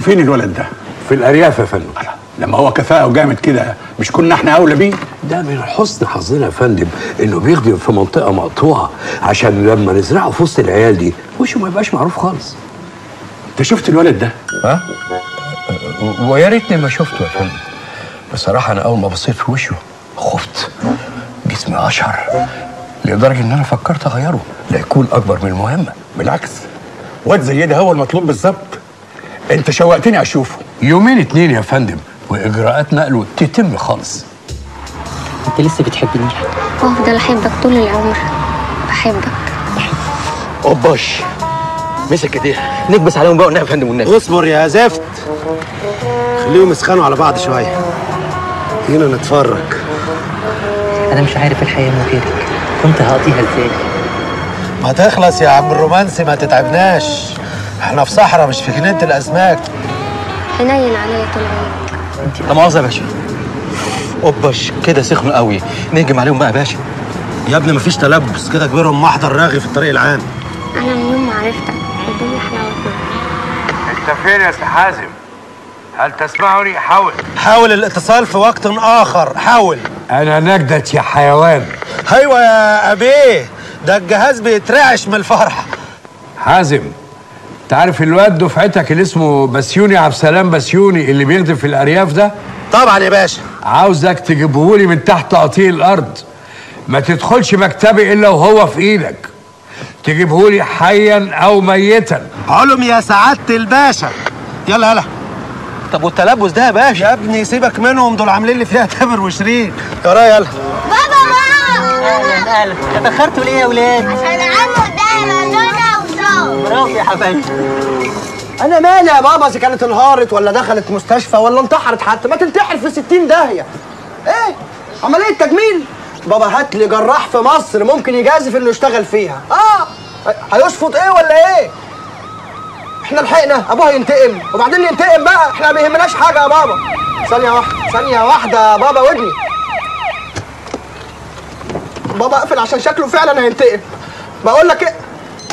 فين الولد ده؟ في الارياف يا فندم لما هو كفاءة وجامد كده مش كنا احنا اولى بيه؟ ده من حسن حظنا يا فندم انه بيخدم في منطقه مقطوعه عشان لما نزرعه في وسط العيال دي وشه ما يبقاش معروف خالص انت شفت الولد ده؟ ها ويا ريتني ما شفته يا فندم بصراحه انا اول ما بصيت في وشه خفت جسمي اشعر لدرجه ان انا فكرت اغيره لا يكون اكبر من المهمه بالعكس واد زي ده هو المطلوب بالظبط انت شوقتني اشوفه يومين اتنين يا فندم واجراءات نقله تتم خالص انت لسه بتحبني وافضل احبك طول العمر بحبك اوباش مسك ايديها نكبس عليهم بقى ونعمل فندم والنبي اصبر يا زفت خليهم يسخنوا على بعض شويه هنا نتفرج انا مش عارف الحياه من غيرك كنت هقضيها ازاي ما تخلص يا عم الرومانسي ما تتعبناش احنا في صحراء مش في جنينه الاسماك حنين عليا طول عمرك لا مؤاخذه يا باشا اوباش كده سخنوا قوي نهجم عليهم بقى يا باشا يا ابني مفيش تلبس كده كبيرهم محضر راغي في الطريق العام انا من يوم ما عرفتك الدنيا حلاوتنا انت فين يا سي حازم هل تسمعني حاول حاول الاتصال في وقت اخر حاول انا نجدت يا حيوان ايوه يا ابيه ده الجهاز بيترعش من الفرح حازم انت عارف الواد دفعتك اللي اسمه بسيوني عبد السلام بسيوني اللي بيخدم في الارياف ده طبعا يا باشا عاوزك تجيبهولي من تحت تقطيع الارض ما تدخلش مكتبي الا وهو في ايدك تجيبهولي حيا او ميتا علم يا سعاده الباشا يلا يلا طب والتلبس ده يا باشا يا ابني سيبك منهم دول عاملين لي فيها تامر وشيرين ورايا يلا اهلا اهلا اتاخرتوا ليه يا ولاد عشان عمو ده لونا وصوت برافو يا حبايبي انا مالي يا بابا اذا كانت انهارت ولا دخلت مستشفى ولا انتحرت حتى ما تنتحر في 60 داهيه ايه عمليه تجميل بابا هات لي جراح في مصر ممكن يجازف انه يشتغل فيها اه هيشفط ايه ولا ايه احنا لحقنا ابوها ينتقم وبعدين ينتقم بقى احنا ما بيهمناش حاجه يا بابا ثانيه واحده ثانيه واحده يا بابا ودني بابا اقفل عشان شكله فعلا هينتقم بقول لك ايه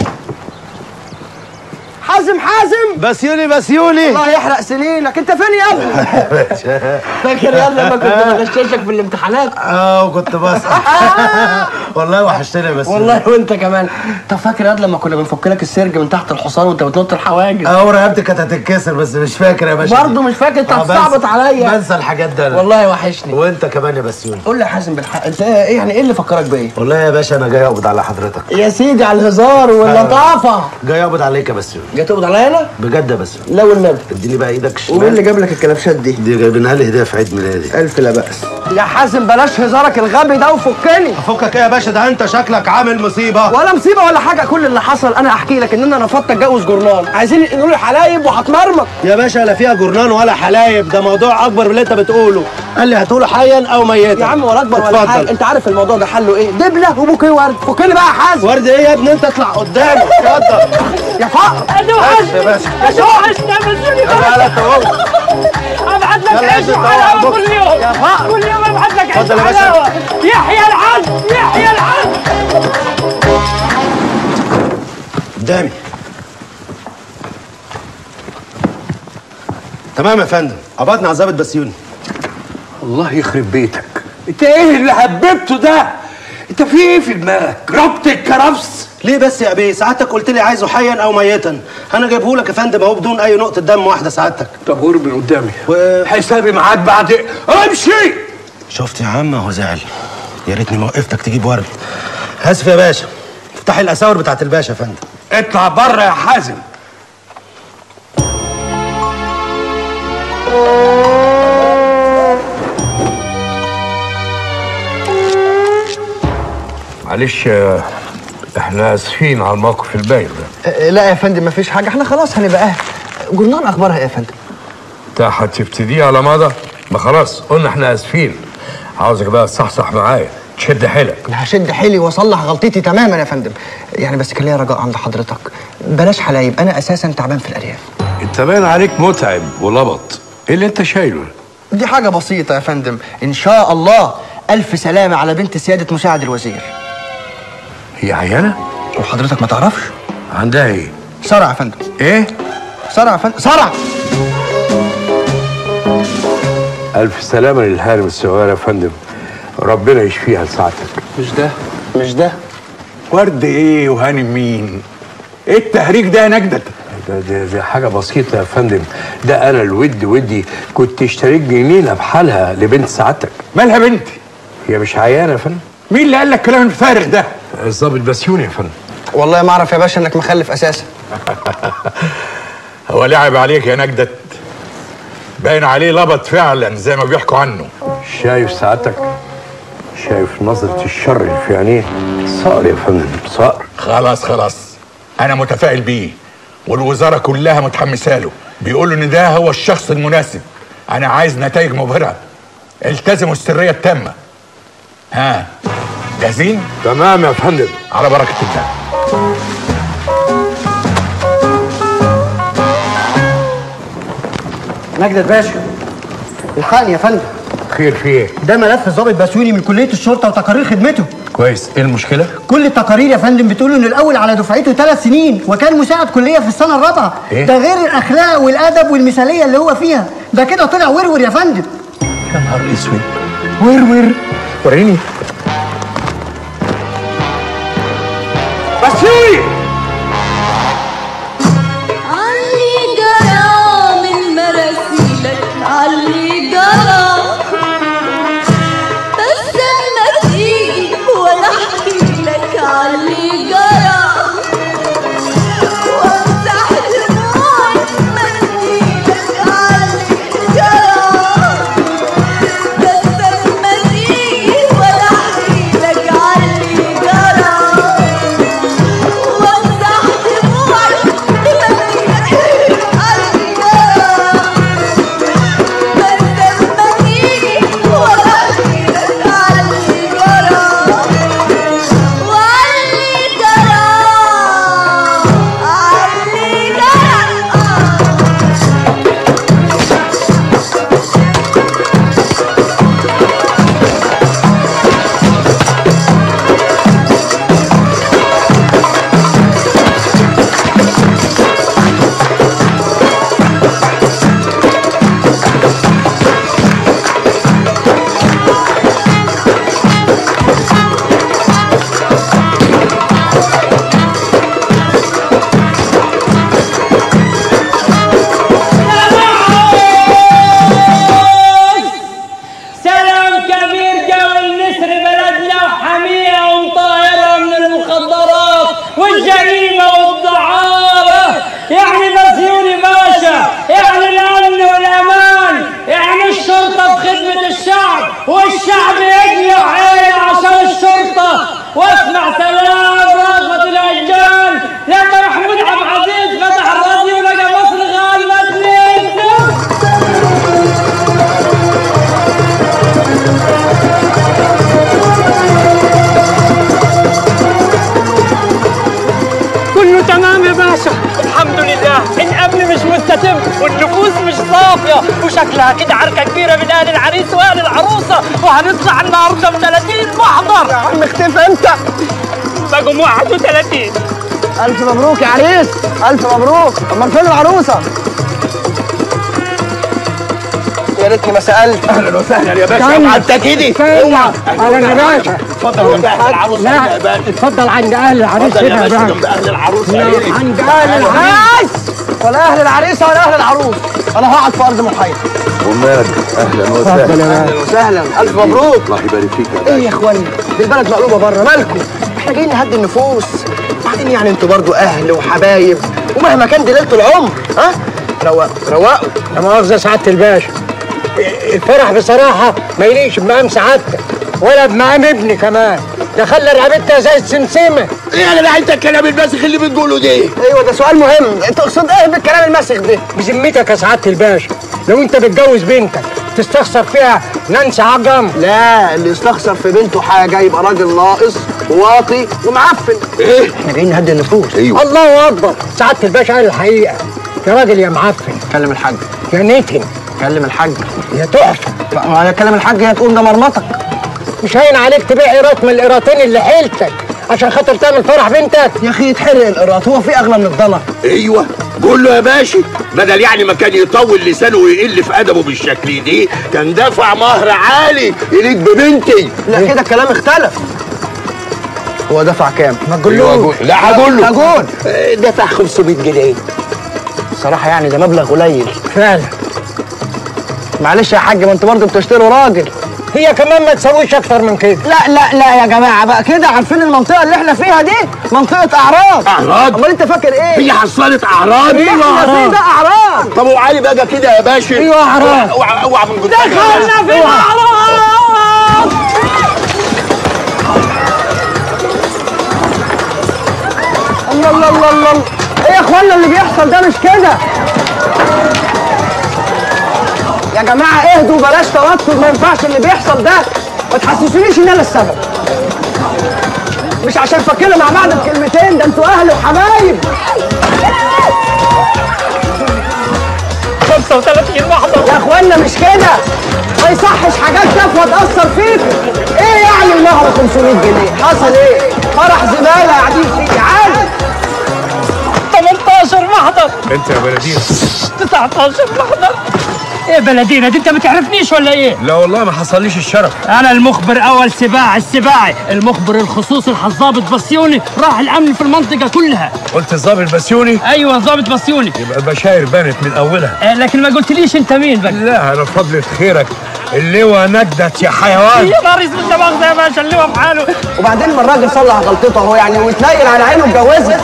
حازم حازم بسيوني بسيوني الله يحرق سنينك انت فين يا ابني فاكر يا لما كنت بغششك في الامتحانات اه وكنت بس والله وحشتني بس والله وانت كمان طب فاكر يا لما كنا بنفك لك السرج من تحت الحصان وانت بتنط الحواجز اه رقبتي كانت هتتكسر بس مش فاكر يا باشا برضه مش فاكر انت آه، بنسى- بتصعبط عليا بنسى الحاجات ده أنا. والله وحشني وانت كمان يا بسيوني قول لي يا حازم بالحق انت ايه يعني ايه اللي فكرك بايه والله يا باشا انا جاي اقبض على حضرتك يا سيدي على الهزار واللطافه جاي اقبض عليك يا بسيوني جاي تقبض عليا انا بجد يا بسيوني لا والنبي اديني بقى ايدك الشمال ومين اللي جاب لك الكلبشات دي دي جايبينها لي هديه في عيد ميلادي الف لا باس يا حازم بلاش هزارك الغبي ده وفكني افكك ايه يا باشا ده انت شكلك عامل مصيبه ولا مصيبه ولا حاجه كل اللي حصل انا احكي لك ان انا رفضت اتجوز جورنان عايزين ينقلوا لي حلايب وهتمرمط يا باشا لا فيها جرنان ولا حلايب ده موضوع اكبر من اللي انت بتقوله قال لي هتقوله حيا او ميتا يا عم ولا اكبر ولا اتفضل. حاجه انت عارف الموضوع ده حله ايه دبله وبوكيه ورد فكني بقى يا حازم ورد ايه يا ابني انت اطلع قدامي اتفضل يا فقر بس يا باشا ابعت لك يلا عيش انت وحلاوه طبعا. كل يوم يا فقر. كل يوم ابعت لك عيش اتفضل يا باشا. وحلاوه يحيى العز يحيى العز قدامي تمام يا فندم قبضنا على ظابط بسيوني الله يخرب بيتك انت ايه اللي هببته ده انت في ايه في دماغك ربط الكرفس ليه بس يا بيه سعادتك قلت لي عايزه حيا او ميتا انا جايبه لك يا فندم اهو بدون اي نقطه دم واحده سعادتك طب قرب من قدامي و- حسابي معاك بعد امشي شفت يا عم هو زعل يا ريتني ما وقفتك تجيب ورد اسف يا باشا افتحي الاساور بتاعت الباشا يا فندم اطلع بره يا حازم معلش آه، احنا اسفين على الموقف البايخ ده أه، لا يا فندم مفيش حاجه احنا خلاص هنبقى اهل جورنان اخبارها ايه يا فندم انت هتبتدي على مدى ما خلاص قلنا احنا اسفين عاوزك بقى تصحصح معايا تشد حيلك انا هشد حيلي واصلح غلطتي تماما يا فندم يعني بس كان ليا رجاء عند حضرتك بلاش حلايب انا اساسا تعبان في الارياف انت باين عليك متعب ولبط ايه اللي انت شايله دي حاجه بسيطه يا فندم ان شاء الله الف سلامه على بنت سياده مساعد الوزير هي عيانه وحضرتك ما تعرفش عندها ايه صرع يا فندم ايه صرع يا فندم صرع الف سلامه للهارم الصغير يا فندم ربنا يشفيها لسعادتك مش ده مش ده ورد ايه وهانم مين ايه التهريج ده يا نجدة ده, ده, ده حاجه بسيطه يا فندم ده انا الود ودي كنت اشتريت جنينه بحالها لبنت سعادتك مالها بنتي هي مش عيانه يا فندم مين اللي قال لك الكلام الفارغ ده الظابط بسيوني يا فندم والله ما اعرف يا باشا انك مخلف اساسا هو لعب عليك يا نجدة باين عليه لبط فعلا زي ما بيحكوا عنه شايف سعادتك شايف نظرة الشر اللي في عينيه صقر يا فندم صقر خلاص خلاص انا متفائل بيه والوزاره كلها متحمسه له بيقولوا ان ده هو الشخص المناسب انا عايز نتائج مبهره التزموا السريه التامه ها جاهزين تمام يا فندم على بركه الله نجدة باشا الحقني يا فندم خير في ايه ده ملف ضابط بسيوني من كليه الشرطه وتقارير خدمته كويس ايه المشكله كل التقارير يا فندم بتقول ان الاول على دفعته ثلاث سنين وكان مساعد كليه في السنه الرابعه إيه؟ ده غير الاخلاق والادب والمثاليه اللي هو فيها ده كده طلع ورور يا فندم يا نهار اسود ورور وريني بسيوني علي جرى من مراسيلك علي جرى بس لما تيجي وانا احكي لك علي جرى وامسح دموعي بمنديلك علي جرى بس لما تيجي وانا احكي لك علي جرى وامسح دموعي بمنديلك علي جرى بس لما تيجي وانا احكي لك علي جرى وعلي جرى علي جرى سلام كبير جو النسر بلدنا وحمية ومطهرة من المخدرات والجريمة والدعارة يعني بسيوني باشا يعني الأمن والأمان يعني الشرطة بخدمة الشعب والشعب يجمع عينه عشان الشرطة واسمع سلام رغبة الأجيال لما محمود عبد العزيز فتح الراديو لقى مصر غالبة 2 كله تمام يا باشا الحمد لله الامن مش مستتب والنفوس مش صافيه وشكلها كده عركه كبيره من اهل العريس واهل العروسه وهنطلع النهارده ب 30 محضر يا عم اختفى انت بقوا 31 الف مبروك يا عريس الف مبروك امال فين العروسه يا ريتني ما سالت اهلا وسهلا يا باشا انت كده اوعى اهلا يا باشا اتفضل جنب اهل العروس لا اتفضل عند اهل العريس هنا يا باشا جنب اهل العروس عند اهل العريس ولا اهل العريس ولا اهل العروس انا هقعد في ارض محايده ومال اهلا وسهلا اهلا وسهلا الف مبروك الله يبارك فيك يا ايه يا اخواني دي البلد مقلوبه بره مالكم احنا جايين نهدي النفوس بعدين يعني انتوا برضو اهل وحبايب ومهما كان دي ليله العمر ها روقوا روقوا لا مؤاخذة سعادة الباشا الفرح بصراحة ما يليش بمقام سعادتك ولا بمقام ابني كمان ده خلى رقبتها زي السمسمة ايه يا جدع انت الكلام الماسخ اللي بتقوله ده ايوه ده سؤال مهم انت تقصد ايه بالكلام المسخ ده بذمتك يا سعادة الباشا لو انت بتجوز بنتك تستخسر فيها نانسي عجم لا اللي يستخسر في بنته حاجه يبقى راجل ناقص واطي ومعفن ايه احنا جايين نهدي النفوس ايوه الله اكبر سعادة الباشا قال الحقيقة يا راجل يا معفن كلم الحاج يا نتن كلم الحاج يا تحفة وانا كلم الحاج هتقول ده مرمطك مش هين عليك تبيع قيراط من القيراطين اللي حيلتك عشان خاطر تعمل فرح بنتك يا اخي يتحرق القراط هو في اغلى من الضنا ايوه قول له يا باشا بدل يعني ما كان يطول لسانه ويقل في ادبه بالشكل دي كان دفع مهر عالي يليق ببنتي لا كده الكلام اختلف هو دفع كام؟ ما تقولوش لا هقول له هقول آه، دفع 500 جنيه بصراحة يعني ده مبلغ قليل فعلا معلش يا حاج ما انتوا برضه بتشتروا راجل هي كمان ما تسويش اكتر من كده لا لا لا يا جماعة بقى كده عارفين المنطقة اللي احنا فيها دي منطقة أعراض أعراض؟ أمال أنت فاكر إيه؟ هي حصلت اعراض اللي احنا فيه ده أعراض طب وعلي بقى كده يا باشا أيوة أعراض. اوعى اوعى من قدام دخلنا في الأعراض الله الله الله الله ايه يا اخوانا اللي بيحصل ده مش كده يا جماعه اهدوا بلاش توتر ما ينفعش اللي بيحصل ده ما تحسسونيش ان انا السبب مش عشان فكنا مع بعض بكلمتين ده انتوا اهل وحبايب 35 محضر يا اخوانا مش كده ما يصحش حاجات تافهه تاثر فيكم ايه يعني المهر 500 جنيه حصل ايه فرح زباله قاعدين فيه عادي 18 محضر انت يا بلدين 19 محضر ايه بلدينا دي انت ما تعرفنيش ولا ايه؟ لا والله ما حصليش الشرف انا المخبر اول سباع السباعي المخبر الخصوصي الضابط بسيوني راح الامن في المنطقه كلها قلت الظابط بسيوني ايوه ضابط بسيوني يبقى البشاير بانت من اولها آه لكن ما قلتليش انت مين بقى لا انا فضلة خيرك اللواء نجدت يا حيوان يا نهار اسود ده مؤاخذة يا باشا اللي هو في حاله وبعدين ما الراجل صلح غلطته اهو يعني واتنيل على عينه اتجوزها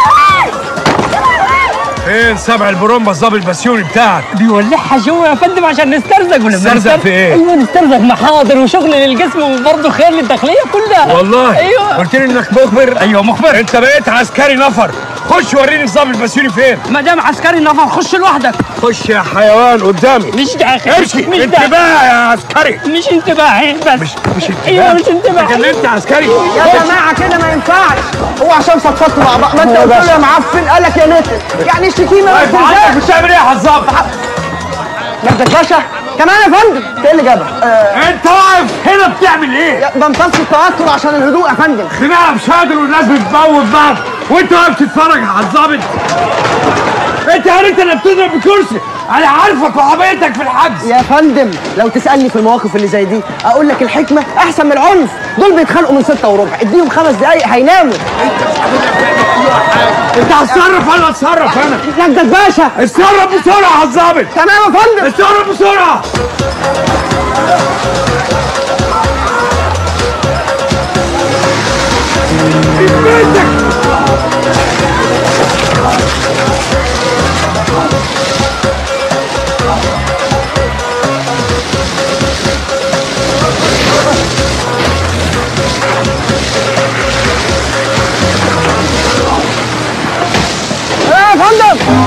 فين سبع البرومبا الظابط بسيوني بتاعك بيولعها جوا يا فندم عشان نسترزق ولا نسترزق في إيه؟ ايوه نسترزق محاضر وشغل للجسم وبرضه خير للداخليه كلها والله ايوه قلت لي انك مخبر ايوه مخبر انت بقيت عسكري نفر خش وريني الظابط بسيوني فين ما دام عسكري نفر خش لوحدك خش يا حيوان قدامي مش داخل امشي مش داخل انتباه يا عسكري مش انتباهي بس مش مش ايوه مش انتباهي كلمت عسكري يا جماعه كده ما ينفعش هو عشان صفصتوا مع بعض ما انت قلت له يا معفن قال لك يا نتن يعني الشتيمه ما واقف عندك تنزلش مش تعمل ايه يا الظابط مجدك باشا كمان يا فندم ايه اللي جابك؟ آه انت واقف هنا بتعمل ايه يا- بمتص التوتر عشان الهدوء يا فندم خناقه بشادر والناس بتموت بعض وانت واقف تتفرج على الظابط انت يا ريت اللي بتضرب بكرسي انا عارفك وحبيتك في الحجز يا فندم لو تسالني في المواقف اللي زي دي اقول لك الحكمه احسن من العنف دول بيتخانقوا من ستة وربع اديهم خمس دقايق هيناموا انت هتصرف ولا اتصرف انا مجدك باشا اتصرف بسرعه يا الظابط تمام يا فندم اتصرف بسرعه يا فندم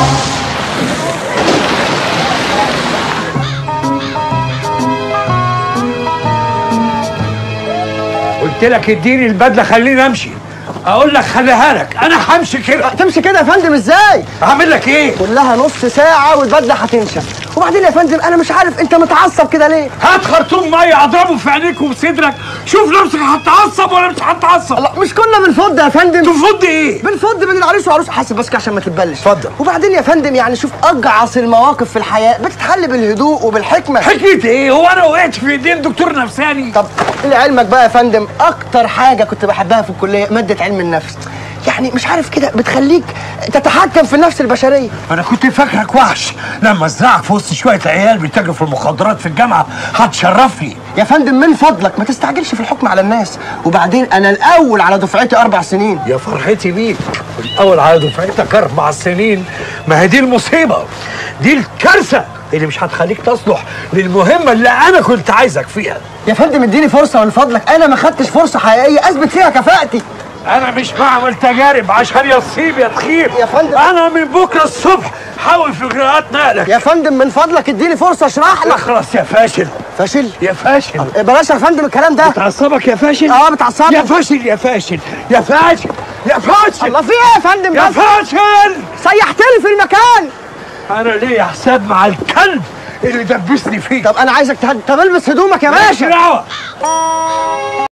قلت لك اديني البدله خليني امشي اقول لك خليها لك انا همشي كده تمشي كده يا فندم ازاي هعمل لك ايه كلها نص ساعة والبدلة هتنشف وبعدين يا فندم أنا مش عارف أنت متعصب كده ليه؟ هات خرطوم ميه اضربه في عينيك وفي صدرك شوف نفسك هتعصب ولا مش هتعصب الله مش كنا بنفض يا فندم؟ تفض ايه بنفض بين العريس وعروس حاسب بس كده عشان ما تتبلش اتفضل. وبعدين يا فندم يعني شوف أجعص المواقف في الحياة بتتحل بالهدوء وبالحكمة حكمة ايه هو انا وقعت في ايدين دكتور نفساني طب لعلمك بقى يا فندم أكتر حاجة كنت بحبها في الكلية مادة علم النفس يعني مش عارف كده بتخليك تتحكم في النفس البشرية انا كنت فاكرك وحش لما ازرعك في وسط شويه عيال بيتاجروا في المخدرات في الجامعه هتشرفني يا فندم من فضلك ما تستعجلش في الحكم على الناس وبعدين أنا الأول على دفعتي أربع سنين يا فرحتي بيك الاول على دفعتك اربع سنين ما هي دي المصيبه دي الكارثه اللي مش هتخليك تصلح للمهمه اللي انا كنت عايزك فيها يا فندم اديني فرصة من فضلك أنا ما خدتش فرصة حقيقية أثبت فيها كفاءتي انا مش بعمل تجارب عشان يصيب يا تخيب يا فندم. انا من بكره الصبح حاول في اجراءات نقلك يا فندم من فضلك اديني فرصة اشرح لك اخلص يا فاشل فاشل يا فاشل إيه بلاش يا فندم الكلام ده بتعصبك يا فاشل اه بتعصبني يا فاشل يا فاشل يا فاشل يا فاشل الله في ايه يا فندم يا بس فاشل سيحتني في المكان انا ليا حساب مع الكلب اللي دبسني فيه طب انا عايزك تهد... طب البس هدومك يا ماليش باشا دعوه